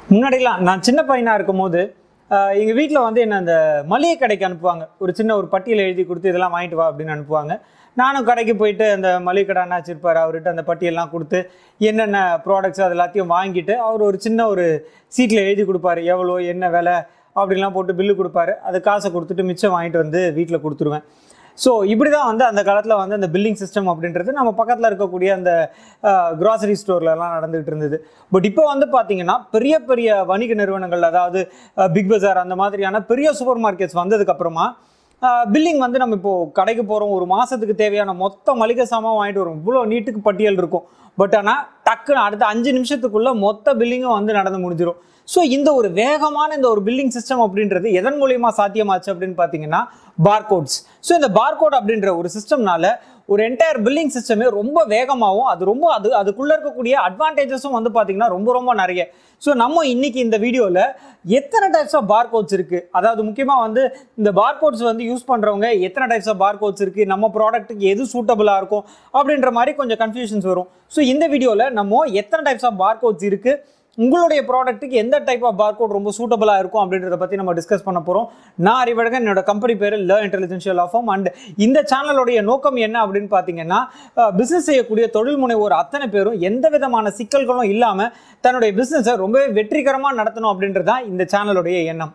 முன்னாடிலாம் நான் சின்ன பையனாக இருக்கும்போது எங்கள் வீட்டில் வந்து என்ன அந்த மளிகை கடைக்கு அனுப்புவாங்க ஒரு சின்ன ஒரு பட்டியல் எழுதி கொடுத்து இதெல்லாம் வாங்கிட்டு வா அப்படின்னு அனுப்புவாங்க நானும் கடைக்கு போயிட்டு அந்த மளிகை கடை அண்ணாச்சி இருப்பார் அவர்கிட்ட அந்த பட்டியெல்லாம் கொடுத்து என்னென்ன ப்ராடக்ட்ஸ் அது எல்லாத்தையும் வாங்கிட்டு அவர் ஒரு சின்ன ஒரு சீட்டில் எழுதி கொடுப்பாரு எவ்வளோ என்ன விலை அப்படிலாம் போட்டு பில்லு கொடுப்பாரு அது காசை கொடுத்துட்டு மிச்சம் வாங்கிட்டு வந்து வீட்டில் கொடுத்துருவேன் ஸோ இப்படி தான் வந்து அந்த காலத்தில் வந்து அந்த பில்லிங் சிஸ்டம் அப்படின்றது நம்ம பக்கத்தில் இருக்கக்கூடிய அந்த கிராசரி ஸ்டோர்லலாம் நடந்துகிட்டு இருந்தது பட் இப்போ வந்து பார்த்தீங்கன்னா பெரிய பெரிய வணிக நிறுவனங்கள் அதாவது பிக் பஜார் அந்த மாதிரியான பெரிய சூப்பர் மார்க்கெட்ஸ் வந்ததுக்கப்புறமா பில்லிங் வந்து நம்ம இப்போ கடைக்கு போகிறோம் ஒரு மாதத்துக்கு தேவையான மொத்த மளிகை சாமான் வாங்கிட்டு வரோம் இவ்வளோ நீட்டுக்கு பட்டியல் இருக்கும் பட் ஆனால் டக்குன்னு அடுத்த அஞ்சு நிமிஷத்துக்குள்ள மொத்த பில்லிங்கும் வந்து நடந்து முடிஞ்சிடும் ஸோ இந்த ஒரு வேகமான இந்த ஒரு பில்லிங் சிஸ்டம் அப்படின்றது எதன் மூலியமா சாத்தியமாச்சு அப்படின்னு பார்த்தீங்கன்னா பார்கோட்ஸ் ஸோ இந்த பார்கோட் அப்படின்ற ஒரு சிஸ்டம்னால ஒரு என்டையர் பில்லிங் சிஸ்டமே ரொம்ப வேகமாகவும் அது ரொம்ப அது அதுக்குள்ளே இருக்கக்கூடிய அட்வான்டேஜஸும் வந்து பார்த்தீங்கன்னா ரொம்ப ரொம்ப நிறைய ஸோ நம்ம இன்னைக்கு இந்த வீடியோவில் எத்தனை டைப்ஸ் ஆஃப் பார்கோட்ஸ் இருக்குது அதாவது முக்கியமாக வந்து இந்த பார்கோட்ஸ் வந்து யூஸ் பண்ணுறவங்க எத்தனை டைப்ஸ் ஆஃப் பார்கோட்ஸ் இருக்குது நம்ம ப்ராடக்ட்டுக்கு எது சூட்டபுளாக இருக்கும் அப்படின்ற மாதிரி கொஞ்சம் கன்ஃபியூஷன்ஸ் வரும் ஸோ இந்த வீடியோவில் நம்ம எத்தனை டைப்ஸ் ஆஃப் பார்கோட்ஸ் இருக்குது உங்களுடைய ப்ராடக்ட்டுக்கு எந்த டைப் ஆஃப் பார்கோட் ரொம்ப சூட்டபுளாக இருக்கும் அப்படின்றத பற்றி நம்ம டிஸ்கஸ் பண்ண போகிறோம் நான் அறிவழகன் என்னோட கம்பெனி பேர் ல இன்டெலிஜென்ஷியல் ஆஃபம் அண்ட் இந்த சேனலுடைய நோக்கம் என்ன அப்படின்னு பார்த்தீங்கன்னா பிஸ்னஸ் செய்யக்கூடிய தொழில் முனைவோர் அத்தனை பேரும் எந்த விதமான சிக்கல்களும் இல்லாமல் தன்னுடைய பிஸ்னஸை ரொம்பவே வெற்றிகரமாக நடத்தணும் அப்படின்றது தான் இந்த சேனலுடைய எண்ணம்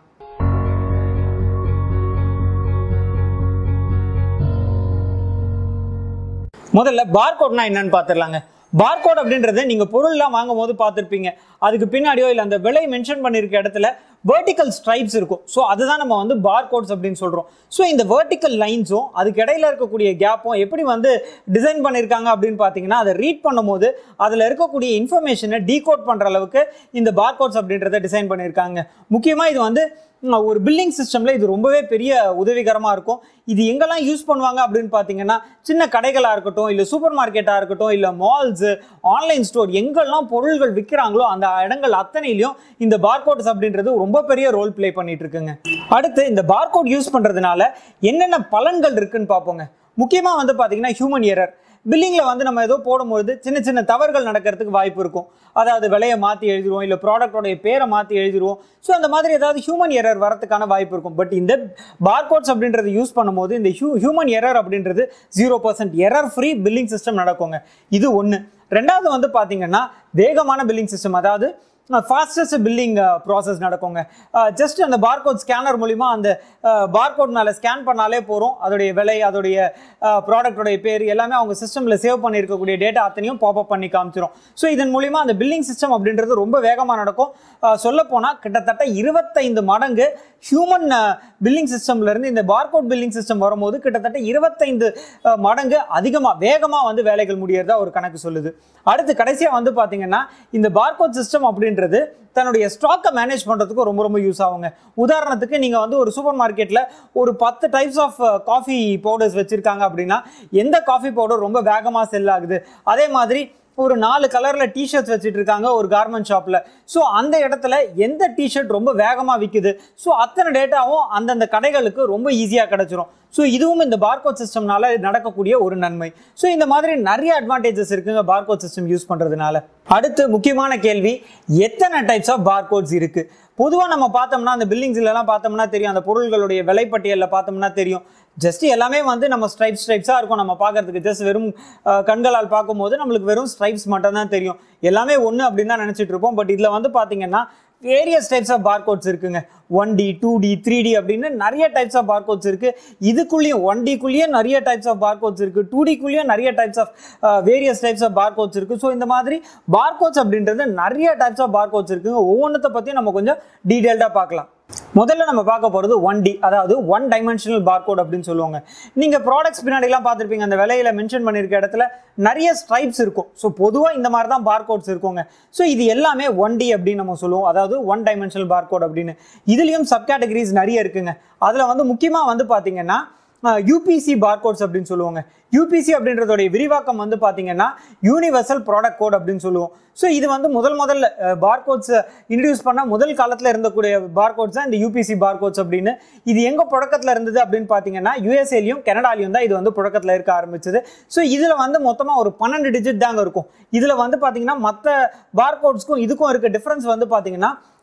முதல்ல பார்கோட்னா என்னன்னு பார்த்துடலாங்க பார்கோட் அப்படின்றத நீங்க பொருள்லாம் வாங்கும் போது பார்த்துருப்பீங்க அதுக்கு பின்னாடியோ இல்லை அந்த விலை மென்ஷன் பண்ணியிருக்க இடத்துல வெர்டிக்கல் ஸ்ட்ரைப்ஸ் இருக்கும் ஸோ அதுதான் நம்ம வந்து பார்கோட்ஸ் அப்படின்னு சொல்றோம் ஸோ இந்த வெர்டிக்கல் லைன்ஸும் அதுக்கு இடையில இருக்கக்கூடிய கேப்பும் எப்படி வந்து டிசைன் பண்ணியிருக்காங்க அப்படின்னு பார்த்தீங்கன்னா அதை ரீட் பண்ணும்போது அதில் இருக்கக்கூடிய இன்ஃபர்மேஷனை டீகோட் பண்ற அளவுக்கு இந்த பார்கோட்ஸ் அப்படின்றத டிசைன் பண்ணியிருக்காங்க முக்கியமாக இது வந்து ம், ஒரு பில்லிங் சிஸ்டம்ல இது ரொம்பவே பெரிய உதவிகரமா இருக்கும் இது எங்கெல்லாம் யூஸ் பண்ணுவாங்க அப்படின்னு பார்த்தீங்கன்னா சின்ன கடைகளா இருக்கட்டும் இல்லை சூப்பர் மார்க்கெட்டா இருக்கட்டும் இல்லை மால்ஸ் ஆன்லைன் ஸ்டோர் எங்கெல்லாம் பொருள்கள் விற்கிறாங்களோ அந்த இடங்கள் அத்தனையிலையும் இந்த பார்கோட்ஸ் அப்படின்றது ரொம்ப பெரிய ரோல் ப்ளே பண்ணிட்டு இருக்குங்க அடுத்து இந்த பார்கோட் யூஸ் பண்றதுனால என்னென்ன பலன்கள் இருக்குன்னு பார்ப்போங்க முக்கியமா வந்து பார்த்தீங்கன்னா ஹியூமன் எரர் பில்லிங்ல வந்து நம்ம ஏதோ போடும்போது சின்ன சின்ன தவறுகள் நடக்கிறதுக்கு வாய்ப்பு இருக்கும் அதாவது விலையை மாற்றி எழுதிருவோம் இல்லை ப்ராடக்டோடைய பேரை மாற்றி எழுதிருவோம் ஸோ அந்த மாதிரி ஏதாவது ஹியூமன் எரர் வரதுக்கான வாய்ப்பு இருக்கும் பட் இந்த பார்கோட்ஸ் அப்படின்றத யூஸ் பண்ணும்போது இந்த ஹியூ ஹியூமன் எரர் அப்படின்றது zero percent error free billing system நடக்குங்க இது ஒன்று ரெண்டாவது வந்து பார்த்தீங்கன்னா வேகமான பில்லிங் சிஸ்டம் அதாவது ஃபாஸ்டஸ்ட் பில்லிங் ப்ராசஸ் நடக்குங்க ஜஸ்ட் அந்த பார்கோட் ஸ்கேனர் மூலிமா அந்த பார்கோட் மேலே ஸ்கேன் பண்ணாலே போகிறோம் அதோடைய விலை அதோடைய ப்ராடக்டோடைய பேர் எல்லாமே அவங்க சிஸ்டமில் சேவ் பண்ணியிருக்கக்கூடிய டேட்டா அத்தனையும் பாப்அப் பண்ணி காமிச்சிரும் ஸோ இதன் மூலிமா அந்த பில்லிங் சிஸ்டம் அப்படின்றது ரொம்ப வேகமாக நடக்கும் சொல்லப்போனால் கிட்டத்தட்ட இருபத்தைந்து மடங்கு ஹியூமன் பில்லிங் சிஸ்டம்லேருந்து இந்த பார்கோட் பில்லிங் சிஸ்டம் வரும்போது கிட்டத்தட்ட இருபத்தைந்து அஹ், மடங்கு அதிகமாக வேகமாக வந்து வேலைகள் முடியறதா ஒரு கணக்கு சொல்லுது அடுத்து கடைசியாக வந்து பார்த்தீங்கன்னா இந்த பார்கோட் சிஸ்டம் அப்படின்றது தன்னுடைய ஸ்டாக்கை மேனேஜ் பண்ணுறதுக்கு ரொம்ப ரொம்ப யூஸ் ஆகுங்க உதாரணத்துக்கு நீங்கள் வந்து ஒரு சூப்பர் மார்க்கெட்டில் ஒரு பத்து டைப்ஸ் ஆஃப் காஃபி பவுடர்ஸ் வச்சுருக்காங்க அப்படின்னா எந்த காஃபி பவுடர் ரொம்ப வேகமாக செல் ஆகுது அதே மாதிரி ஒரு நாலு கலரில் டிஷர்ட்ஸ் வச்சுட்டு இருக்காங்க ஒரு கார்மெண்ட் ஷாப்பில் ஸோ அந்த இடத்துல எந்த டிஷர்ட் ரொம்ப வேகமாக விற்குது ஸோ அத்தனை டேட்டாவும் அந்தந்த கடைகளுக்கு ரொம்ப ஈஸியாக கிடைச்சிரும் ஸோ இதுவும் இந்த பார்கோட் சிஸ்டம்னால நடக்கக்கூடிய ஒரு நன்மை ஸோ இந்த மாதிரி நிறைய அட்வான்டேஜஸ் இருக்குங்க பார்கோட் சிஸ்டம் யூஸ் பண்ணுறதுனால அடுத்து முக்கியமான கேள்வி எத்தனை டைப்ஸ் ஆஃப் பார்கோட்ஸ் இருக்கு பொதுவாக நம்ம பார்த்தோம்னா அந்த பில்டிங்ஸ்லாம் பார்த்தோம்னா தெரியும் அந்த பொருள்களுடைய விலைப்பட்டியலில் பார்த்தோம்னா தெரியும் ஜஸ்ட் எல்லாமே வந்து நம்ம ஸ்ட்ரைப்ஸ் ஸ்ட்ரைப்ஸாக இருக்கும் நம்ம பார்க்கறதுக்கு ஜஸ்ட் வெறும் அஹ், கண்களால் பார்க்கும்போது நம்மளுக்கு வெறும் ஸ்ட்ரைப்ஸ் மட்டும் தான் தெரியும் எல்லாமே ஒன்று அப்படின்னு தான் நினச்சிட்டு இருப்போம் பட் இதில் வந்து பார்த்தீங்கன்னா வேரியஸ் டைப்ஸ் ஆஃப் பார்கோட்ஸ் இருக்குங்க one D two D three D அப்படின்னு நிறைய டைப்ஸ் ஆஃப் பார்கோட்ஸ் இருக்கு இதுக்குள்ளேயும் ஒன் டிக்குள்ளேயும் நிறைய டைப்ஸ் ஆஃப் பார்கோட்ஸ் இருக்கு டூ டிக்குள்ளேயும் நிறைய types of various types of barcodes இருக்கு ஸோ இந்த மாதிரி பார்கோட்ஸ் அப்படின்றது நிறைய டைப்ஸ் ஆஃப் பார்கோட்ஸ் இருக்குங்க ஒவ்வொன்றத்தை பற்றியும் நம்ம கொஞ்சம் டீட்டெயில்டாக பார்க்கலாம் முதல்ல நம்ம பார்க்க போகிறது ஒன் டி அதாவது ஒன் டைமென்ஷனல் பார்கோட் அப்படின்னு சொல்லுவாங்க நீங்கள் ப்ராடக்ட்ஸ் பின்னாடிலாம் பார்த்துருப்பீங்க அந்த விலையில மென்ஷன் பண்ணியிருக்க இடத்துல நிறைய ஸ்ட்ரைப்ஸ் இருக்கும் ஸோ பொதுவாக இந்த மாதிரி தான் பார்கோட்ஸ் இருக்குங்க ஸோ இது எல்லாமே ஒன் டி அப்படின்னு நம்ம சொல்லுவோம் அதாவது ஒன் டைமென்ஷனல் பார்கோட் அப்படின்னு இதுலேயும் சப் கேட்டகரிஸ் நிறைய இருக்குங்க அதில் வந்து முக்கியமாக வந்து பார்த்தீங்கன்னா யூபிசி பார்கோட்ஸ் அப்படின்னு சொல்லுவாங்க யூபிசி அப்படின்றதோடைய விரிவாக்கம் வந்து பார்த்தீங்கன்னா யூனிவர்சல் ப்ராடக்ட் கோட் அப்படின்னு சொல்லுவோம் ஸோ இது வந்து முதல் முதல்ல பார்கோட்ஸ் இன்ட்ரடியூஸ் பண்ண முதல் காலத்தில் இருந்தக்கூடிய பார்கோட்ஸ் தான் இந்த யூபிசி பார்கோட்ஸ் அப்படின்னு இது எங்கே புழக்கத்தில் இருந்தது அப்படின்னு பார்த்தீங்கன்னா யூஎஸ்ஏலையும் கனடாலையும் தான் இது வந்து புழக்கத்தில் இருக்க ஆரம்பிச்சது ஸோ இதில் வந்து மொத்தமாக ஒரு பன்னெண்டு டிஜிட் தாங்க இருக்கும் இதில் வந்து பார்த்தீங்கன்னா மற்ற பார்கோட்ஸ்க்கும் இதுக்கும் இருக்க டிஃப்ரென்ஸ் வந்து பார்த்தீங்கன்னா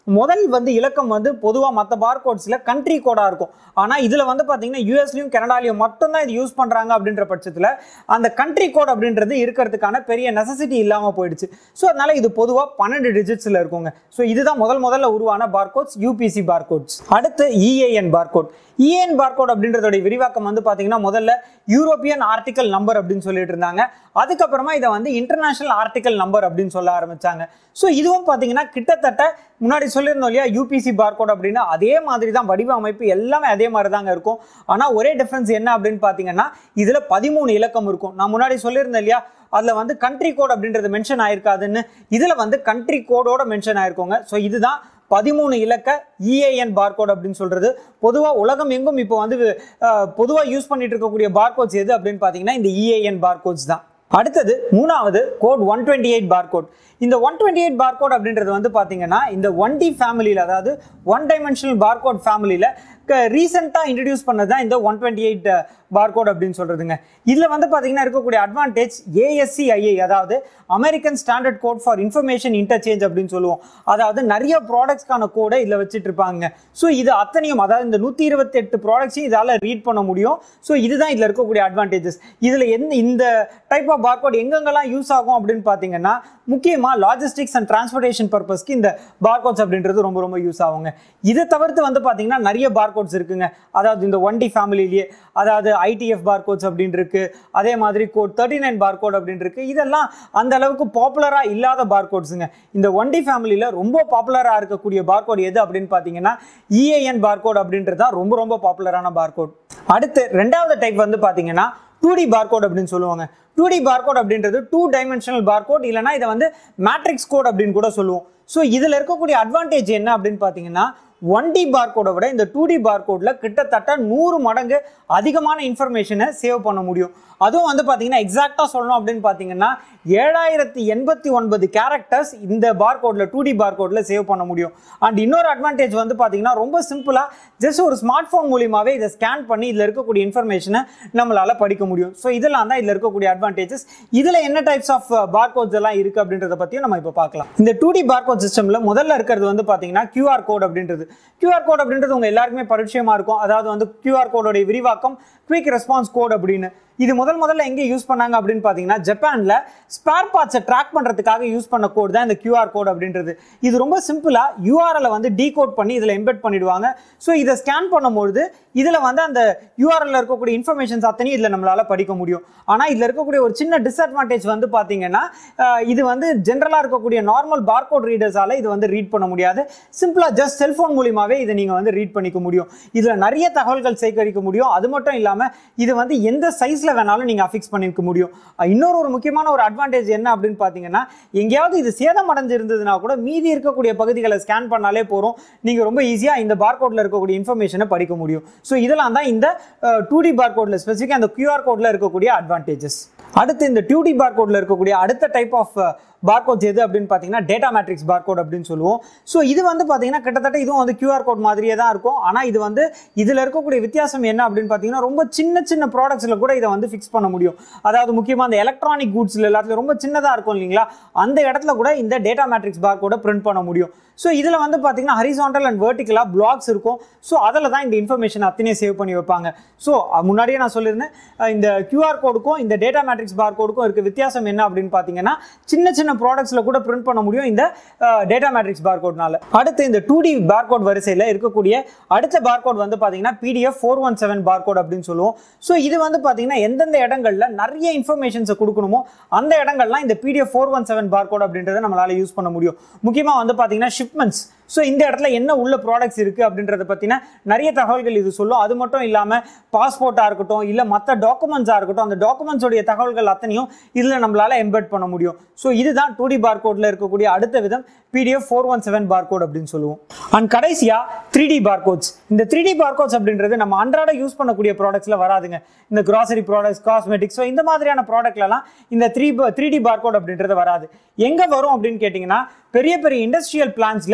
முதல் வந்து இலக்கம் வந்து பொதுவாக மற்ற பார்கோட்ஸில் கண்ட்ரி கோடாக இருக்கும் ஆனால் இதில் வந்து பார்த்தீங்கன்னா யூஎஸ்லையும் கனடாலையும் மட்டும்தான் இது யூஸ் பண்ணுறாங்க அப்படின்ற பட்சத்தில் அந்த கண்ட்ரி கோட் அப்படின்றது இருக்கிறதுக்கான பெரிய நெசசிட்டி இல்லாமல் போயிடுச்சு ஸோ அதனால இது பொதுவாக பன்னெண்டு டிஜிட்ஸில் இருக்குங்க ஸோ இதுதான் முதல் முதல்ல உருவான பார்கோட்ஸ் யூபிசி பார்கோட்ஸ் அடுத்து இஏஎன் பார்கோட் இஏஎன் பார்கோட் அப்படின்றதோட விரிவாக்கம் வந்து பார்த்தீங்கன்னா முதல்ல யூரோப்பியன் ஆர்டிக்கல் நம்பர் அப்படின்னு சொல்லிட்டு இருந்தாங்க அதுக்கப்புறமா இதை வந்து இன்டர்நேஷனல் ஆர்டிக்கல் நம்பர் அப்படின்னு சொல்ல ஆரம்பிச்சாங்க ஸோ இதுவும் பார்த்தீங்கன்னா கிட்டத்தட்ட முன்னாடி சொல்லியிருந்தோம் இல்லையா யூபிசி பார்கோட் அப்படின்னு அதே மாதிரி தான் வடிவமைப்பு எல்லாமே அதே மாதிரி தாங்க இருக்கும் ஆனால் ஒரே டிஃப்ரென்ஸ் என்ன அப்படின்னு பார்த்தீங்கன்னா இதில் பதிமூணு இலக்கம் இருக்கும் நான் முன்னாடி சொல்லியிருந்தேன் இல்லையா அதில் வந்து கண்ட்ரி கோட் அப்படின்றது மென்ஷன் ஆயிருக்காதுன்னு இதில் வந்து கண்ட்ரி கோடோட மென்ஷன் ஆயிருக்கோங்க ஸோ இதுதான் பதிமூணு இலக்க இஏஎன் பார்கோட் அப்படின்னு சொல்றது பொதுவாக உலகம் எங்கும் இப்போ வந்து பொதுவாக யூஸ் பண்ணிட்டு இருக்கக்கூடிய பார்கோட்ஸ் எது அப்படின்னு பார்த்தீங்கன்னா இந்த இஏஎன் பார்கோட்ஸ் தான் அடுத்தது மூணாவது code one twenty eight barcode இந்த ஒன் டுவெண்ட்டி எயிட் பார்கோட் அப்படின்றது வந்து பார்த்தீங்கன்னா இந்த ஒன் டி ஃபேமிலியில் அதாவது ஒன் டைமென்ஷனல் பார்கோட் ஃபேமிலியில் ரீசெண்டாக இன்ட்ரடியூஸ் பண்ணது தான் இந்த ஒன் டுவெண்ட்டி எயிட் பார்கோட் அப்படின்னு சொல்றதுங்க இதில் வந்து பார்த்தீங்கன்னா இருக்கக்கூடிய அட்வான்டேஜ் ஏஎஸ்சிஐஐ அதாவது American standard code for information interchange அப்படின்னு சொல்லுவோம் அதாவது நிறைய ப்ராடக்ட்ஸ்க்கான கோடை இதில் வச்சுட்டு இருப்பாங்க ஸோ இது அத்தனையும் அதாவது இந்த நூற்றி இருபத்தி எட்டு ப்ராடக்ட்ஸையும் இதால் ரீட் பண்ண முடியும் ஸோ இதுதான் இதில் இருக்கக்கூடிய அட்வான்டேஜஸ் இதில் எந்த இந்த டைப் ஆஃப் பார்கோட் எங்கெங்கெல்லாம் யூஸ் ஆகும் அப்படின்னு பார்த்தீங்கன்னா முக்கியமாக லாஜிஸ்டிக்ஸ் அண்ட் டிரான்ஸ்போர்ட்டேஷன் பர்பஸ்க்கு இந்த பார்கோட்ஸ் அப்படின்றது ரொம்ப ரொம்ப யூஸ் ஆகுங்க இதை தவிர்த்து வந்து பார்த்தீங்கன்னா நிறைய பார்கோட்ஸ் இருக்குங்க அதாவது இந்த ஒன் டி ஃபேமிலிலேயே அதாவது ஐடிஎஃப் பார்கோட்ஸ் அப்படின்னு இருக்கு அதே மாதிரி கோட் தேர்ட்டி நைன் பார்கோட் அப்படின்னு இருக்கு இதெல்லாம் அந்த அளவுக்கு பாப்புலராக இல்லாத பார்கோட்ஸுங்க இந்த ஒன் டி ஃபேமிலியில் ரொம்ப பாப்புலராக இருக்கக்கூடிய பார்கோட் எது அப்படின்னு பார்த்தீங்கன்னா இஏஎன் பார்கோட் அப்படின்றது தான் ரொம்ப ரொம்ப பாப்புலரான பார்கோட் அடுத்து ரெண்டாவது டைப் வந்து பார்த்தீங்கன்னா டூ டி பார்கோட் அப்படின்னு சொல்லுவாங்க டூ டி பார்கோட் அப்படின்றது டூ டைமென்ஷனல் பார்கோட் இல்லைனா இதை வந்து மேட்ரிக்ஸ் கோட் அப்படின்னு கூட சொல்லுவோம் ஸோ இதில் இருக்கக்கூடிய அட்வான்டேஜ் என்ன அப்படின்னு பார்த்தீங்கன்னா ஒன் டி பார்கோடை விட இந்த டூ டி பார்கோடில் கிட்டத்தட்ட நூறு மடங்கு அதிகமான இன்ஃபர்மேஷனை சேவ் பண்ண முடியும் அதுவும் வந்து பார்த்தீங்கன்னா எக்ஸாக்டாக சொல்லணும் அப்படின்னு பார்த்தீங்கன்னா ஏழாயிரத்தி எண்பத்தி ஒன்பது கேரக்டர்ஸ் இந்த பார்கோடில் டூ டி பார்கோடில் சேவ் பண்ண முடியும் அண்ட் இன்னொரு அட்வான்டேஜ் வந்து பார்த்தீங்கன்னா ரொம்ப சிம்பிளாக ஜஸ்ட் ஒரு ஸ்மார்ட் ஃபோன் மூலியமாகவே இதை ஸ்கேன் பண்ணி இதில் இருக்கக்கூடிய இன்ஃபர்மேஷனை நம்மளால் படிக்க முடியும் ஸோ இதெல்லாம் தான் இதில் இருக்கக்கூடிய அட்வான்டேஜஸ் இதில் என்ன டைப்ஸ் ஆஃப் பார்கோட்ஸ் எல்லாம் இருக்குது அப்படின்றத பற்றியும் நம்ம இப்போ பார்க்கலாம் இந்த டூ டி பார்கோட் சிஸ்டமில் முதல்ல இருக்கிறது வந்து பார்த்தீங்கன்னா கியூஆர் கோட் அப்படின்றது கியூஆர் கோட் அப்படின்றது உங்க எல்லாருக்குமே பரிச்சயமா இருக்கும் அதாவது வந்து கியூஆர் கோடோட விரிவாக்கம் குவிக் ரெஸ்பான்ஸ் கோட் அப்படின்னு இது முதல் முதல்ல எங்கே யூஸ் பண்ணாங்க அப்படின்னு பார்த்தீங்கன்னா ஜப்பான்ல ஸ்பேர் பார்ட்ஸை ட்ராக் பண்ணுறதுக்காக யூஸ் பண்ண கோட் தான் இந்த கியூஆர் கோட் அப்படின்றது இது ரொம்ப சிம்பிளா யூஆர்எல் வந்து டீகோட் பண்ணி இதில் எம்பெட் பண்ணிடுவாங்க ஸோ இதை ஸ்கேன் பண்ணும்பொழுது இதில் வந்து அந்த யூஆர்எல்ல இருக்கக்கூடிய இன்ஃபர்மேஷன்ஸ் அத்தனையும் இதில் நம்மளால படிக்க முடியும் ஆனால் இதில் இருக்கக்கூடிய ஒரு சின்ன டிஸ்அட்வான்டேஜ் வந்து பார்த்தீங்கன்னா அஹ், இது வந்து ஜென்ரலாக இருக்கக்கூடிய நார்மல் பார்கோட் ரீடர்ஸால இது வந்து ரீட் பண்ண முடியாது சிம்பிளா ஜஸ்ட் செல்போன் மூலியமாவே இதை நீங்க வந்து ரீட் பண்ணிக்க முடியும் இதுல நிறைய தகவல்கள் சேகரிக்க முடியும் அது மட்டும் இல்லாம இது வந்து எந்த சைஸ்ல வேணாலும் நீங்க அஃபிக்ஸ் பண்ணிக்க முடியும் அஹ் இன்னொரு ஒரு முக்கியமான ஒரு அட்வான்டேஜ் என்ன அப்படின்னு பாத்தீங்கன்னா எங்கேயாவது இது சேதம் அடைஞ்சிருந்ததுன்னா கூட மீதி இருக்கக்கூடிய பகுதிகளை ஸ்கேன் பண்ணாலே போறோம் நீங்க ரொம்ப ஈஸியா இந்த பார்கோட்ல இருக்கக்கூடிய இன்ஃபர்மேஷனை படிக்க முடியும் ஸோ இதெல்லாம் தான் இந்த டூ டி பார்கோட்ல ஸ்பெசிஃபிக்காக அந்த கியூஆர் கோட்ல இருக்கக்கூடிய அட்வான்டேஜஸ் அடுத்து இந்த டூ டி பார்கோட்ல இருக்கக்கூடிய அடுத்த டைப் ஆஃப் பார்கோட்ஸ் எது அப்படின்னு பார்த்தீங்கன்னா டேட்டா மேட்ரிக்ஸ் பார்கோட் அப்படின்னு சொல்லுவோம் ஸோ இது வந்து பார்த்தீங்கன்னா கிட்டத்தட்ட இதுவும் வந்து கியூஆர் கோட் மாதிரியே தான் இருக்கும் ஆனால் இது வந்து இதில் இருக்கக்கூடிய வித்தியாசம் என்ன அப்படின்னு பார்த்தீங்கன்னா ரொம்ப சின்ன சின்ன ப்ராடக்ட்ஸில் கூட இதை வந்து ஃபிக்ஸ் பண்ண முடியும் அதாவது முக்கியமாக அந்த எலக்ட்ரானிக் கூட்ஸில் எல்லாத்துலையும் ரொம்ப சின்னதாக இருக்கும் இல்லைங்களா அந்த இடத்துல கூட இந்த டேட்டா மேட்ரிக்ஸ் பார்கோட பிரிண்ட் பண்ண முடியும் ஸோ இதில் வந்து பார்த்தீங்கன்னா ஹரிசாண்டல் அண்ட் வெர்டிக்கலாக பிளாக்ஸ் இருக்கும் ஸோ அதில் தான் இந்த இன்ஃபர்மேஷன் அத்தனையும் சேவ் பண்ணி வைப்பாங்க ஸோ முன்னாடியே நான் சொல்லியிருந்தேன் அஹ் இந்த கியூஆர் கோடுக்கும் இந்த டேட்டா மேட்ரிக்ஸ் பார் கோடுக்கும் இருக்க வித்தியாசம் என்ன அப்படின்னு பார்த்தீங்கன்னா சின்ன சின்ன ப்ராடக்ட்ஸில் கூட பிரிண்ட் பண்ண முடியும் இந்த டேட்டா மேட்ரிக்ஸ் பார் கோட்னால அடுத்து இந்த டூ டி பார் கோட் வரிசையில் இருக்கக்கூடிய அடுத்த பார் கோட் வந்து பார்த்தீங்கன்னா PDF four one seven bar code அப்படின்னு சொல்லுவோம் ஸோ இது வந்து பார்த்தீங்கன்னா எந்தெந்த இடங்கள்ல நிறைய இன்ஃபர்மேஷன்ஸை கொடுக்கணுமோ அந்த இடங்கள்லாம் இந்த PDF four one seven bar code அப்படின்றத நம்மளால யூஸ் பண்ண முடியும் முக்கியமாக வந்து பார்த்தீங்கன்னா ஷிப்மெண்ட்ஸ் ஸோ இந்த இடத்துல என்ன உள்ள ப்ராடக்ட்ஸ் இருக்குது அப்படின்றத பற்றின நிறைய தகவல்கள் இது சொல்லும் அது மட்டும் இல்லாமல் பாஸ்போர்ட்டாக இருக்கட்டும் இல்லை மற்ற டாக்குமெண்ட்ஸாக இருக்கட்டும் அந்த டாக்குமெண்ட்ஸோடைய தகவல்கள் அத்தனையும் இதில் நம்மளால எம்பெட் பண்ண முடியும் ஸோ இதுதான் டூ டி பார் கோடில் இருக்கக்கூடிய அடுத்த விதம் PDF four one seven bar code அப்படின்னு சொல்லுவோம் அண்ட் கடைசியாக த்ரீ டி பார் கோட்ஸ் இந்த த்ரீ டி பார் கோட்ஸ் அப்படின்றது நம்ம அன்றாட யூஸ் பண்ணக்கூடிய ப்ராடக்ட்ஸில் வராதுங்க இந்த கிராசரி ப்ராடக்ட்ஸ் காஸ்மெட்டிக்ஸ் ஸோ இந்த மாதிரியான ப்ராடக்ட்லலாம் இந்த three three D bar code அப்படின்றது வராது எங்கே வரும் அப்படின்னு கேட்டிங்கன்னா பெரிய பெரிய இண்டஸ்ட்ரியல் பிளான்ஸ்ல இந்த த்ரீ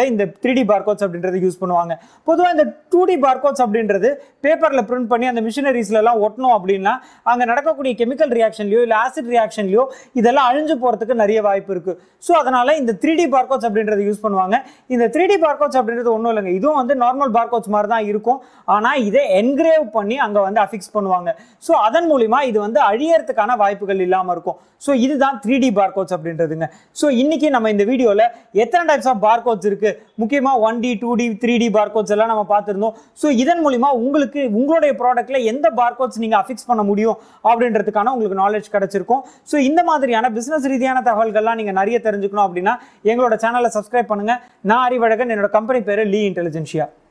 த்ரீ டி பார்கோட்ஸ் அப்படின்றது யூஸ் பண்ணுவாங்க பொதுவாக இந்த டூ டி பார்கோட்ஸ் அப்படின்றது பேப்பரில் பிரிண்ட் பண்ணி அந்த மிஷினரிஸ்ல எல்லாம் ஒட்டணும் அப்படின்னா அங்கே நடக்கக்கூடிய கெமிக்கல் ரியாக்ஷன்லையோ இல்லை ஆசிட் ரியாக்ஷன்லையோ இதெல்லாம் அழிஞ்சு போகிறதுக்கு நிறைய வாய்ப்பு இருக்கு ஸோ அதனால இந்த த்ரீ டி பார்கோட்ஸ் அப்படின்றது யூஸ் பண்ணுவாங்க இந்த த்ரீ டி பார்கோட்ஸ் அப்படின்றது ஒன்றும் இல்லைங்க இதுவும் வந்து நார்மல் பார்கோட்ஸ் மாதிரி தான் இருக்கும் ஆனால் இதை என்கிரேவ் பண்ணி அங்கே வந்து அஃபிக்ஸ் பண்ணுவாங்க ஸோ அதன் மூலிமா இது வந்து அழியறதுக்கான வாய்ப்புகள் இல்லாமல் இருக்கும் ஸோ இதுதான் த்ரீ டி பார்கோட்ஸ் அப்படின்றதுங்க ஸோ இன்னைக்கு நம்ம இந்த வீடியோவில் எத்தனை டைப்ஸ் ஆஃப் பார்கோட்ஸ் இருக்கு முக்கியமாக one D two D three D barcodes எல்லாம் நம்ம பார்த்துருந்தோம் ஸோ இதன் மூலிமா உங்களுக்கு உங்களுடைய ப்ராடக்ட்ல எந்த பார்கோட்ஸ் நீங்கள் அஃபிக்ஸ் பண்ண முடியும் அப்படின்றதுக்கான உங்களுக்கு நாலேஜ் கிடைச்சிருக்கும் ஸோ இந்த மாதிரியான பிசினஸ் ரீதியான தகவல்கள்லாம் நீங்கள் நிறைய தெரிஞ்சுக்கணும் அப்படின்னா எங்களோட சேனலை சப்ஸ்கிரைப் பண்ணுங்க நான் அறிவழகன் என்னோட கம்பெனி பேரு லீ இன்டெலிஜென்ஷியா